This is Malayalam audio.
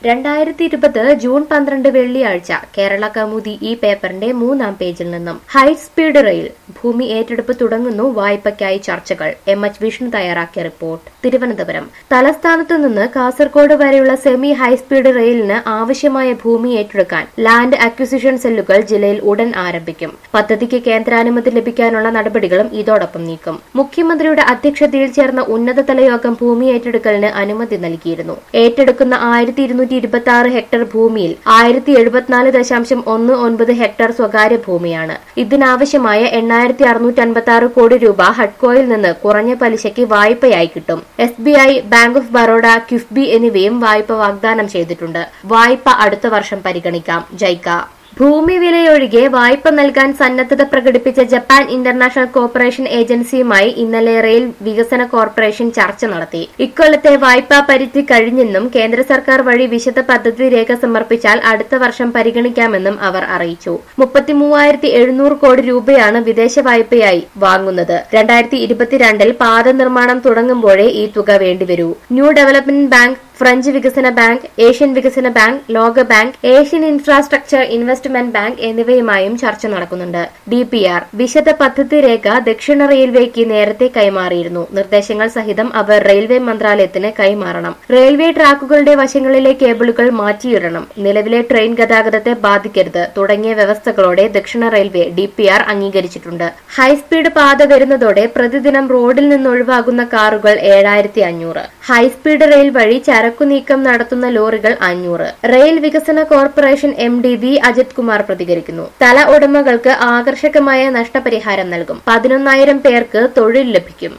രണ്ടായിരത്തി ഇരുപത് ജൂൺ പന്ത്രണ്ട് വെള്ളിയാഴ്ച കേരള കൗമുദി ഈ പേപ്പറിന്റെ മൂന്നാം പേജിൽ നിന്നും ഹൈ സ്പീഡ് റെയിൽ ഭൂമി ഏറ്റെടുപ്പ് തുടങ്ങുന്നു വായ്പയ്ക്കായി ചർച്ചകൾ എം എച്ച് വിഷ്ണു തയ്യാറാക്കിയ റിപ്പോർട്ട് തിരുവനന്തപുരം തലസ്ഥാനത്തു നിന്ന് കാസർഗോഡ് വരെയുള്ള സെമി ഹൈസ്പീഡ് റെയിലിന് ആവശ്യമായ ഭൂമി ഏറ്റെടുക്കാൻ ലാൻഡ് അക്വിസിഷൻ സെല്ലുകൾ ജില്ലയിൽ ഉടൻ ആരംഭിക്കും പദ്ധതിക്ക് കേന്ദ്രാനുമതി ലഭിക്കാനുള്ള നടപടികളും ഇതോടൊപ്പം നീക്കും മുഖ്യമന്ത്രിയുടെ അധ്യക്ഷതയിൽ ചേർന്ന ഉന്നതതല യോഗം ഭൂമി ഏറ്റെടുക്കലിന് അനുമതി നൽകിയിരുന്നു ഏറ്റെടുക്കുന്ന ആയിരത്തി ഇരുന്നൂറ്റി ഇരുപത്തി ആറ് ഹെക്ടർ ഭൂമിയിൽ ആയിരത്തി എഴുപത്തിനാല് ദശാംശം ഒന്ന് ഒൻപത് ഹെക്ടർ സ്വകാര്യ ഭൂമിയാണ് ഇതിനാവശ്യമായ എണ്ണായിരത്തി അറുന്നൂറ്റി അൻപത്തി ആറ് കോടി രൂപ ഹഡ്കോയിൽ നിന്ന് കുറഞ്ഞ പലിശയ്ക്ക് വായ്പയായി കിട്ടും S B I bank of Baroda KIIFB എന്നിവയും വായ്പ വാഗ്ദാനം ചെയ്തിട്ടുണ്ട് വായ്പ അടുത്ത വർഷം പരിഗണിക്കാം ജൈക്ക ഭൂമി വിലയൊഴികെ വായ്പ നൽകാൻ സന്നദ്ധത പ്രകടിപ്പിച്ച ജപ്പാൻ ഇന്റർനാഷണൽ കോർപ്പറേഷൻ ഏജൻസിയുമായി ഇന്നലെ റെയിൽ വികസന കോർപ്പറേഷൻ ചർച്ച നടത്തി ഇക്കൊല്ലത്തെ വായ്പാ പരിധി കഴിഞ്ഞെന്നും കേന്ദ്ര സർക്കാർ വഴി വിശദ പദ്ധതി രേഖ സമർപ്പിച്ചാൽ അടുത്ത വർഷം പരിഗണിക്കാമെന്നും അവർ അറിയിച്ചു മുപ്പത്തിമൂവായിരത്തി എഴുന്നൂറ് കോടി രൂപയാണ് വിദേശ വായ്പയായി വാങ്ങുന്നത് രണ്ടായിരത്തി ഇരുപത്തിരണ്ടിൽ പാത നിർമ്മാണം തുടങ്ങുമ്പോഴേ ഈ തുക വേണ്ടിവരൂ ന്യൂ ഡെവലപ്മെന്റ് ബാങ്ക് ഫ്രഞ്ച് വികസന ബാങ്ക് ഏഷ്യൻ വികസന ബാങ്ക് ലോക bank Asian infrastructure investment bank എന്നിവയുമായും ചർച്ച നടക്കുന്നുണ്ട് ഡി പി ആർ വിശദ പദ്ധതി രേഖ ദക്ഷിണ റെയിൽവേക്ക് നേരത്തെ കൈമാറിയിരുന്നു നിർദ്ദേശങ്ങൾ സഹിതം അവർ റെയിൽവേ മന്ത്രാലയത്തിന് കൈമാറണം റെയിൽവേ ട്രാക്കുകളുടെ വശങ്ങളിലെ കേബിളുകൾ മാറ്റിയിടണം നിലവിലെ ട്രെയിൻ ഗതാഗതത്തെ ബാധിക്കരുത് തുടങ്ങിയ വ്യവസ്ഥകളോടെ ദക്ഷിണ റെയിൽവേ ഡി പി ആർ അംഗീകരിച്ചിട്ടുണ്ട് ഹൈസ്പീഡ് പാത വരുന്നതോടെ പ്രതിദിനം റോഡിൽ നിന്ന് ഒഴിവാകുന്ന കാറുകൾ ഏഴായിരത്തി അഞ്ഞൂറ് ഹൈസ്പീഡ് റെയിൽ വഴി ചരക്കു നീക്കം നടത്തുന്ന ലോറികൾ അഞ്ഞൂറ് റെയിൽ വികസന corporation M D V Ajith Kumar പ്രതികരിക്കുന്നു സ്ഥല ഉടമകൾക്ക് ആകർഷകമായ നഷ്ടപരിഹാരം നൽകും പതിനൊന്നായിരം പേർക്ക് തൊഴിൽ ലഭിക്കും